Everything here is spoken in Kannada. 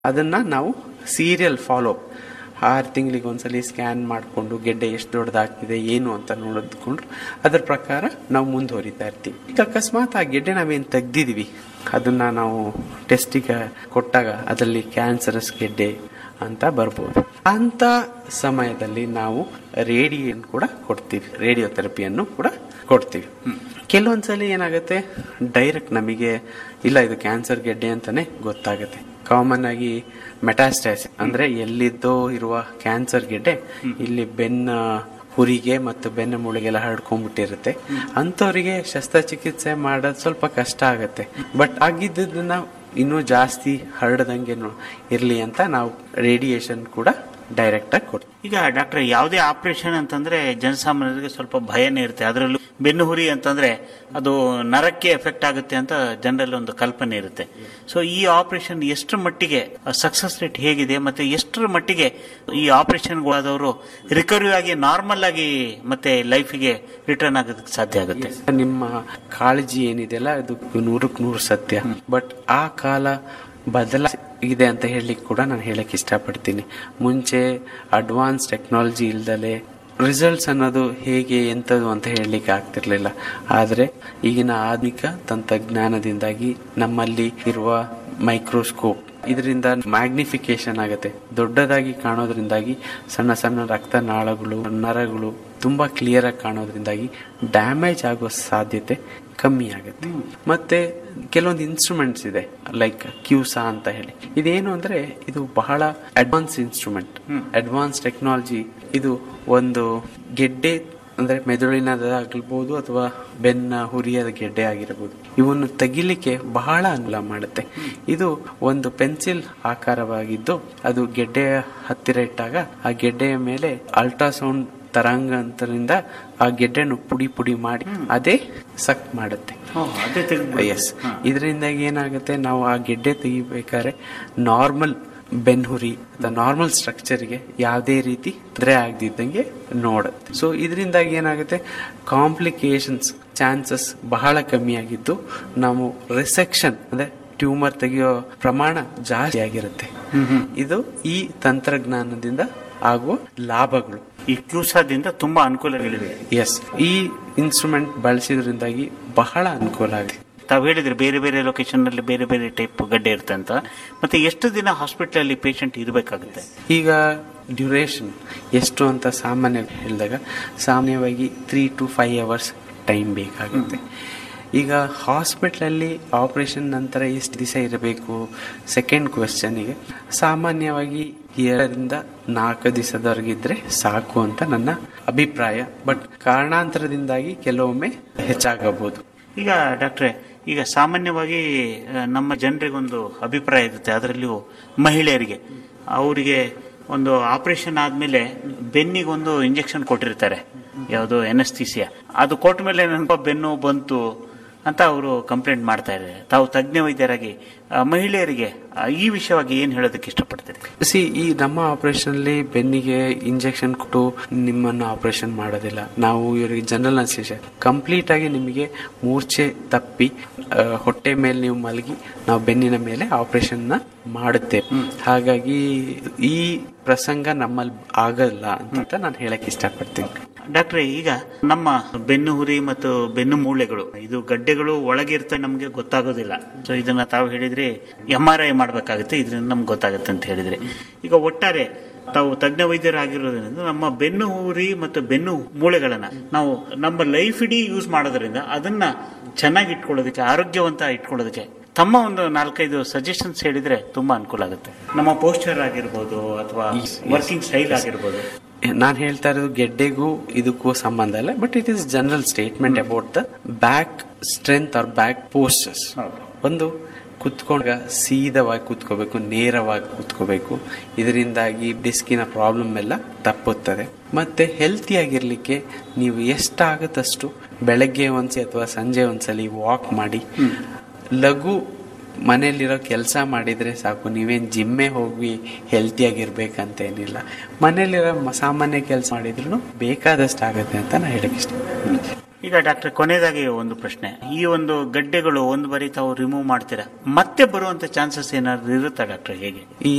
ಅದನ್ನ ನಾವು ಸೀರಿಯಲ್ ಫಾಲೋ ಆರು ತಿಂಗಳಿಗೆ ಒಂದ್ಸಲಿ ಸ್ಕ್ಯಾನ್ ಮಾಡಿಕೊಂಡು ಗೆಡ್ಡೆ ಎಷ್ಟು ದೊಡ್ಡದಾಗ್ತಿದೆ ಏನು ಅಂತ ನೋಡಿದ್ಕೊಂಡು ಅದ್ರ ಪ್ರಕಾರ ನಾವು ಮುಂದುವರಿತಾ ಇರ್ತೀವಿ ಈಗ ಅಕಸ್ಮಾತ್ ಆ ಗೆಡ್ಡೆ ನಾವೇನು ತೆಗ್ದಿದೀವಿ ಅದನ್ನ ನಾವು ಟೆಸ್ಟಿಗೆ ಕೊಟ್ಟಾಗ ಅದರಲ್ಲಿ ಕ್ಯಾನ್ಸರಸ್ ಗೆಡ್ಡೆ ಅಂತ ಬರ್ಬೋದು ಅಂತ ಸಮಯದಲ್ಲಿ ನಾವು ರೇಡಿಯನ್ ಕೂಡ ಕೊಡ್ತೀವಿ ರೇಡಿಯೋಥೆರಪಿಯನ್ನು ಕೂಡ ಕೊಡ್ತೀವಿ ಕೆಲವೊಂದ್ಸಲಿ ಏನಾಗುತ್ತೆ ಡೈರೆಕ್ಟ್ ನಮಗೆ ಇಲ್ಲ ಇದು ಕ್ಯಾನ್ಸರ್ ಗೆಡ್ಡೆ ಅಂತಾನೆ ಗೊತ್ತಾಗುತ್ತೆ ಕಾಮನ್ ಆಗಿ ಮೆಟಾಸ್ಟಾಸ್ ಅಂದ್ರೆ ಎಲ್ಲಿದ್ದೋ ಇರುವ ಕ್ಯಾನ್ಸರ್ ಗೆಡ್ಡೆ ಇಲ್ಲಿ ಬೆನ್ನ ಹುರಿಗೆ ಮತ್ತು ಬೆನ್ನ ಮೂಳೆಗೆಲ್ಲ ಹರಡ್ಕೊಂಡ್ಬಿಟ್ಟಿರುತ್ತೆ ಅಂಥವರಿಗೆ ಶಸ್ತ್ರಚಿಕಿತ್ಸೆ ಮಾಡೋದು ಸ್ವಲ್ಪ ಕಷ್ಟ ಆಗುತ್ತೆ ಬಟ್ ಆಗಿದ್ದನ್ನ ಇನ್ನೂ ಜಾಸ್ತಿ ಹರಡದಂಗೆ ಇರಲಿ ಅಂತ ನಾವು ರೇಡಿಯೇಷನ್ ಕೂಡ ಡೈರೆಕ್ಟ್ ಆಗಿ ಕೊಡ್ತೀವಿ ಈಗ ಡಾಕ್ಟರ್ ಯಾವುದೇ ಆಪರೇಷನ್ ಅಂತಂದ್ರೆ ಜನಸಾಮಾನ್ಯರಿಗೆ ಸ್ವಲ್ಪ ಭಯನೇ ಇರುತ್ತೆ ಅದರಲ್ಲೂ ಬೆನ್ನು ಹುರಿ ಅಂತಂದ್ರೆ ಅದು ನರಕ್ಕೆ ಎಫೆಕ್ಟ್ ಆಗುತ್ತೆ ಅಂತ ಜನರಲ್ಲಿ ಒಂದು ಕಲ್ಪನೆ ಇರುತ್ತೆ ಸೊ ಈ ಆಪರೇಷನ್ ಎಷ್ಟರ ಮಟ್ಟಿಗೆ ಸಕ್ಸಸ್ ರೇಟ್ ಹೇಗಿದೆ ಮತ್ತೆ ಎಷ್ಟರ ಮಟ್ಟಿಗೆ ಈ ಆಪರೇಷನ್ಗಳಾದವರು ರಿಕವರಿ ಆಗಿ ನಾರ್ಮಲ್ ಆಗಿ ಮತ್ತೆ ಲೈಫಿಗೆ ರಿಟರ್ನ್ ಆಗೋದಕ್ಕೆ ಸಾಧ್ಯ ಆಗುತ್ತೆ ನಿಮ್ಮ ಕಾಳಜಿ ಏನಿದೆಯಲ್ಲ ಅದು ನೂರಕ್ಕೆ ನೂರು ಸತ್ಯ ಬಟ್ ಆ ಕಾಲ ಬದಲ ಇದೆ ಅಂತ ಹೇಳಲಿಕ್ಕೆ ಕೂಡ ನಾನು ಹೇಳಕ್ ಇಷ್ಟಪಡ್ತೀನಿ ಮುಂಚೆ ಅಡ್ವಾನ್ಸ್ ಟೆಕ್ನಾಲಜಿ ಇಲ್ದಲೆ ರಿಸಲ್ಟ್ಸ್ ಅನ್ನೋದು ಹೇಗೆ ಎಂಥದ್ದು ಅಂತ ಹೇಳಲಿಕ್ಕೆ ಆಗ್ತಿರ್ಲಿಲ್ಲ ಆದರೆ ಈಗಿನ ಆಧುನಿಕ ತಂತ್ರಜ್ಞಾನದಿಂದಾಗಿ ನಮ್ಮಲ್ಲಿ ಇರುವ ಮೈಕ್ರೋಸ್ಕೋಪ್ ಇದರಿಂದ ಮ್ಯಾಗ್ನಿಫಿಕೇಶನ್ ಆಗುತ್ತೆ ದೊಡ್ಡದಾಗಿ ಕಾಣೋದ್ರಿಂದಾಗಿ ಸಣ್ಣ ಸಣ್ಣ ರಕ್ತನಾಳಗಳು ನರಗಳು ತುಂಬಾ ಕ್ಲಿಯರ್ ಆಗಿ ಕಾಣೋದ್ರಿಂದಾಗಿ ಡ್ಯಾಮೇಜ್ ಆಗೋ ಸಾಧ್ಯತೆ ಕಮ್ಮಿ ಆಗುತ್ತೆ ಮತ್ತೆ ಕೆಲವೊಂದು ಇನ್ಸ್ಟ್ರೂಮೆಂಟ್ಸ್ ಇದೆ ಲೈಕ್ ಕ್ಯೂಸಾ ಅಂತ ಹೇಳಿ ಇದೇನು ಅಂದ್ರೆ ಇದು ಬಹಳ ಅಡ್ವಾನ್ಸ್ ಇನ್ಸ್ಟ್ರೂಮೆಂಟ್ ಅಡ್ವಾನ್ಸ್ ಟೆಕ್ನಾಲಜಿ ಇದು ಒಂದು ಗೆಡ್ಡೆ ಅಂದ್ರೆ ಮೆದುಳಿನದಾಗಿರ್ಬೋದು ಅಥವಾ ಬೆನ್ನ ಹುರಿಯದ ಗೆಡ್ಡೆ ಆಗಿರಬಹುದು ಇವನ್ನು ತೆಗಿಲಿಕ್ಕೆ ಬಹಳ ಅನುಕೂಲ ಮಾಡುತ್ತೆ ಇದು ಒಂದು ಪೆನ್ಸಿಲ್ ಆಕಾರವಾಗಿದ್ದು ಅದು ಗೆಡ್ಡೆಯ ಹತ್ತಿರ ಇಟ್ಟಾಗ ಆ ಗೆಡ್ಡೆಯ ಮೇಲೆ ಅಲ್ಟ್ರಾಸೌಂಡ್ ತರಂಗಾಂತರದಿಂದ ಆ ಗೆಡ್ಡೆಯನ್ನು ಪುಡಿ ಪುಡಿ ಮಾಡಿ ಅದೇ ಸಕ್ ಮಾಡುತ್ತೆ ಅದೇ ತೆಗೆದ್ಬಿಡುತ್ತೆ. ಎಸ್ ಇದರಿಂದಾಗಿ ಏನಾಗುತ್ತೆ ನಾವು ಆ ಗೆಡ್ಡೆ ತೆಗಿಬೇಕಾದ್ರೆ ನಾರ್ಮಲ್ ಬೆನ್ಹುರಿ ಅಥವಾ ನಾರ್ಮಲ್ ಸ್ಟ್ರಕ್ಚರ್ಗೆ ಯಾವುದೇ ರೀತಿ ತೊಂದರೆ ಆಗದಿದ್ದಂಗೆ ನೋಡುತ್ತೆ ಸೊ ಇದರಿಂದಾಗಿ ಏನಾಗುತ್ತೆ ಕಾಂಪ್ಲಿಕೇಶನ್ಸ್ ಚಾನ್ಸಸ್ ಬಹಳ ಕಮ್ಮಿ ಆಗಿದ್ದು ನಾವು ರಿಸೆಕ್ಷನ್ ಅಂದ್ರೆ ಟ್ಯೂಮರ್ ತೆಗೆಯೋ ಪ್ರಮಾಣ ಜಾಸ್ತಿ ಆಗಿರುತ್ತೆ ಇದು ಈ ತಂತ್ರಜ್ಞಾನದಿಂದ ಆಗುವ ಲಾಭಗಳು ಈ ಕ್ಯೂಸಾದಿಂದ ತುಂಬಾ ಅನುಕೂಲಗಳಿವೆ ಎಸ್ ಈ ಇನ್ಸ್ಟ್ರೂಮೆಂಟ್ ಬಳಸಿದ್ರಿಂದಾಗಿ ಬಹಳ ಅನುಕೂಲ ಆಗಿದೆ ತಾವು ಹೇಳಿದ್ರೆ ಬೇರೆ ಬೇರೆ ಲೊಕೇಶನ್ ನಲ್ಲಿ ಬೇರೆ ಬೇರೆ ಟೈಪ್ ಗಡ್ಡೆ ಇರುತ್ತೆ ಅಂತ ಮತ್ತೆ ಎಷ್ಟು ದಿನ ಹಾಸ್ಪಿಟಲ್ ಅಲ್ಲಿ ಪೇಷಂಟ್ ಇರಬೇಕಾಗುತ್ತೆ ಈಗ ಡ್ಯೂರೇಷನ್ ಎಷ್ಟು ಅಂತ ಸಾಮಾನ್ಯ ಹೇಳಿದಾಗ ಸಾಮಾನ್ಯವಾಗಿ three to five hours time ಬೇಕಾಗುತ್ತೆ ಈಗ ಹಾಸ್ಪಿಟ್ಲಲ್ಲಿ ಆಪರೇಷನ್ ನಂತರ ಎಷ್ಟು ದಿವಸ ಇರಬೇಕು ಸೆಕೆಂಡ್ ಕ್ವೆಶ್ಚನಿಗೆ ಸಾಮಾನ್ಯವಾಗಿ ಎರಡರಿಂದ ನಾಲ್ಕು ದಿವಸದವರೆಗಿದ್ರೆ ಸಾಕು ಅಂತ ನನ್ನ ಅಭಿಪ್ರಾಯ ಬಟ್ ಕಾರಣಾಂತರದಿಂದಾಗಿ ಕೆಲವೊಮ್ಮೆ ಹೆಚ್ಚಾಗಬಹುದು ಈಗ ಡಾಕ್ಟ್ರೆ ಈಗ ಸಾಮಾನ್ಯವಾಗಿ ಆ, ನಮ್ಮ ಜನರಿಗೊಂದು ಅಭಿಪ್ರಾಯ ಇರುತ್ತೆ ಅದರಲ್ಲಿಯೂ ಮಹಿಳೆಯರಿಗೆ ಅವರಿಗೆ ಒಂದು ಆಪರೇಷನ್ ಆದ್ಮೇಲೆ ಬೆನ್ನಿಗೊಂದು ಇಂಜೆಕ್ಷನ್ ಕೊಟ್ಟಿರ್ತಾರೆ ಯಾವುದು ಎನಸ್ತೀಸಿಯಾ ಅದು ಕೊಟ್ಟ ಮೇಲೆ ನನ್ನ ಬೆನ್ನು ಬಂತು ಅಂತ ಅವರು ಕಂಪ್ಲೇಂಟ್ ಮಾಡ್ತಾ ಇದ್ದಾರೆ ತಾವು ತಜ್ಞ ವೈದ್ಯರಾಗಿ ಆ, ಮಹಿಳೆಯರಿಗೆ ಆ, ಈ ವಿಷಯವಾಗಿ ಏನು ಹೇಳೋದಕ್ಕೆ ಇಷ್ಟಪಡ್ತೀರಿ ಸಿ ಈ ನಮ್ಮ ಆಪರೇಷನ್ ಅಲ್ಲಿ ಬೆನ್ನಿಗೆ ಇಂಜೆಕ್ಷನ್ ಕೊಟ್ಟು ನಿಮ್ಮನ್ನು ಆಪರೇಷನ್ ಮಾಡೋದಿಲ್ಲ ನಾವು ಇವರಿಗೆ ಜನರಲ್ ಅನ್ಸ್ಟೇಷನ್ ಕಂಪ್ಲೀಟ್ ಆಗಿ ನಿಮಗೆ ಮೂರ್ಛೆ ತಪ್ಪಿ ಆ, ಹೊಟ್ಟೆ ಮೇಲೆ ನೀವು ಮಲಗಿ ನಾವು ಬೆನ್ನಿನ ಮೇಲೆ ಆಪರೇಷನ್ ನ ಮಾಡುತ್ತೇವೆ ಹಾಗಾಗಿ ಈ ಪ್ರಸಂಗ ನಮ್ಮಲ್ಲಿ ಆಗಲ್ಲ ಅಂತ ನಾನು ಹೇಳಕ್ ಇಷ್ಟಪಡ್ತೀನಿ ಡಾಕ್ಟ್ರೆ ಈಗ ನಮ್ಮ ಬೆನ್ನು ಹುರಿ ಮತ್ತು ಬೆನ್ನು ಮೂಳೆಗಳು ಇದು ಗಡ್ಡೆಗಳು ಒಳಗಿರ್ತವೆ ನಮಗೆ ಗೊತ್ತಾಗೋದಿಲ್ಲ ಸೊ ಇದನ್ನ ತಾವು ಹೇಳಿದ್ರಿ ಎಂ ಆರ್ ಐ ಮಾಡಬೇಕಾಗುತ್ತೆ ಇದರಿಂದ ನಮ್ಗೆ ಗೊತ್ತಾಗುತ್ತೆ ಅಂತ ಹೇಳಿದ್ರಿ ಈಗ ಒಟ್ಟಾರೆ ತಾವು ತಜ್ಞ ವೈದ್ಯರಾಗಿರೋದ್ರಿಂದ ನಮ್ಮ ಬೆನ್ನು ಹುರಿ ಮತ್ತು ಬೆನ್ನು ಮೂಳೆಗಳನ್ನ ನಾವು ನಮ್ಮ ಲೈಫ್ ಇಡೀ ಯೂಸ್ ಮಾಡೋದ್ರಿಂದ ಅದನ್ನ ಚೆನ್ನಾಗಿ ಇಟ್ಕೊಳ್ಳೋದಕ್ಕೆ ಆರೋಗ್ಯವಂತ ಇಟ್ಕೊಳ್ಳೋದಕ್ಕೆ ತಮ್ಮ ಒಂದು ನಾಲ್ಕೈದು ಸಜೆಷನ್ಸ್ ಹೇಳಿದ್ರೆ ತುಂಬಾ ಅನುಕೂಲ ಆಗುತ್ತೆ ನಮ್ಮ ಪೋಸ್ಚರ್ ಆಗಿರ್ಬೋದು ಅಥವಾ ವರ್ಕಿಂಗ್ ಸ್ಟೈಲ್ ಆಗಿರ್ಬೋದು ನಾನು ಹೇಳ್ತಾ ಇರೋದು ಗೆಡ್ಡೆಗೂ ಇದಕ್ಕೂ ಸಂಬಂಧ ಇಲ್ಲ but it is general statement about the back strength or back postures ಒಂದು ಕುತ್ಕೊಂಡಾಗ ಸೀದವಾಗಿ ಕೂತ್ಕೋಬೇಕು ನೇರವಾಗಿ ಕೂತ್ಕೋಬೇಕು ಇದರಿಂದಾಗಿ ಡಿಸ್ಕಿನ ಪ್ರಾಬ್ಲಮ್ ಎಲ್ಲ ತಪ್ಪುತ್ತದೆ ಮತ್ತೆ ಹೆಲ್ತಿ ಆಗಿರ್ಲಿಕ್ಕೆ ನೀವು ಎಷ್ಟಾಗುತ್ತಷ್ಟು ಬೆಳಗ್ಗೆ ಒಂದ್ಸಲಿ ಅಥವಾ ಸಂಜೆ ಒಂದ್ಸಲಿ ವಾಕ್ ಮಾಡಿ ಲಘು ಮನೆಯಲ್ಲಿರೋ ಕೆಲಸ ಮಾಡಿದ್ರೆ ಸಾಕು ನೀವೇನು ಜಿಮ್ಮೆ ಹೋಗಿ ಹೆಲ್ತಿಯಾಗಿರ್ಬೇಕಂತ ಏನಿಲ್ಲ ಮನೆಯಲ್ಲಿರೋ ಮ- ಸಾಮಾನ್ಯ ಕೆಲಸ ಮಾಡಿದ್ರು ಬೇಕಾದಷ್ಟು ಆಗುತ್ತೆ ಅಂತ ನಾನು ಹೇಳಕ್ ಇಷ್ಟ ಈಗ ಡಾಕ್ಟರ್ ಕೊನೆಯದಾಗಿ ಒಂದು ಪ್ರಶ್ನೆ ಈ ಒಂದು ಗಡ್ಡೆಗಳು ಒಂದು ಬಾರಿ ತಾವು ರಿಮೂವ್ ಮಾಡ್ತೀರಾ ಮತ್ತೆ ಬರುವಂತ ಚಾನ್ಸಸ್ ಏನಾದ್ರು ಇರುತ್ತಾ ಡಾಕ್ಟರ್ ಹೇಗೆ ಈ